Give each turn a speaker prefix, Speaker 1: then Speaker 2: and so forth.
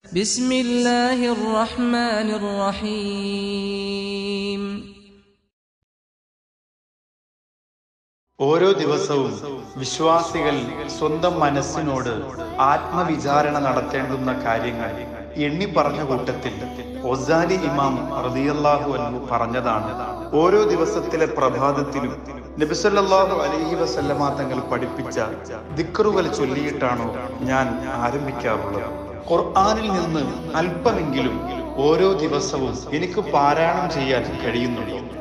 Speaker 1: بسم الله الرحمن الرحيم
Speaker 2: ഓരോ ദിവസവും വിശ്വാസികൾ സ്വന്തം മനസ്സിനോട് ആത്മവിചാരണ നടത്തേണ്ടുന്ന കാര്യങ്ങൾ എണ്ണി പറഞ്ഞ കൂട്ടത്തിൽ ഒസാലി ഇമാം റളിയല്ലാഹു അൻഹു പറഞ്ഞതാണ് ഓരോ ദിവസത്തിലെ പ്രഭാതത്തിലും നബിസല്ലാഹു അലൈഹി വസല്ലമ തങ്ങൾ പഠിപ്പിച്ച ദിക്റുകൾ ചൊല്ലിയിട്ടാണോ ഞാൻ ആരംഭിക്കാറുള്ളത് ഖുർആനിൽ നിന്ന് അല്പമെങ്കിലും ഓരോ ദിവസവും എനിക്ക് പാരായണം ചെയ്യാൻ കഴിയുന്നുണ്ടോ